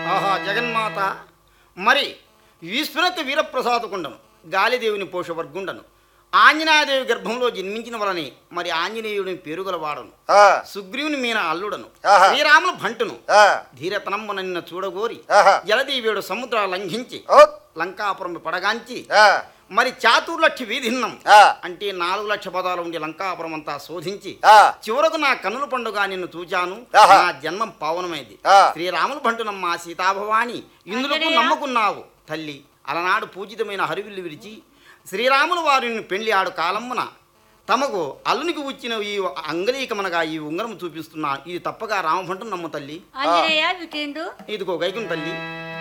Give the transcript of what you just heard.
ఆహా జగన్మాత మరి విశ్వనత్ వీరప్రసాదకుండను గాలిదేవుని పోషవర్గుండను ఆంజనేయదేవి గర్భంలో జన్మించిన వలని మరి ఆంజనేయుడిని పేరుగలవాడను ఆ, సుగ్రీవుని మీన అల్లుడను ఆహా. శ్రీరాముల భంటును ఆ, ధీరతనమ్మున నిన్న చూడగోరి ఆహా. జలదీవుడు సముద్రాలు లంఘించి ఓ, లంకాపురం పడగాంచి ఆ, మరి చాతుర్లక్ష వీధిన్నం ఆ, అంటే నాలుగు లక్ష పదాలు ఉండి లంకాపురం అంతా శోధించి ఆ, చివరకు నా కన్నుల పండుగ నిన్ను చూచాను ఆహా. నా జన్మం పావనమైంది ఆ. శ్రీరాములు భంటునమ్మ సీతాభవాని ఇందులకు ఆంజనేయ. నమ్మకున్నావు తల్లి అలనాడు పూజితమైన హరివిల్లు విడిచి శ్రీరాములు వారిని పెళ్లి ఆడు కాలమ్మున తమకు అల్లునికి వచ్చిన ఈ అంగలీకమనగా ఈ ఉంగరం చూపిస్తున్నా ఇది తప్పగా రామభంటును నమ్ము తల్లి ఆంజనేయ వికేందు ఇదిగో గైకుని తల్లి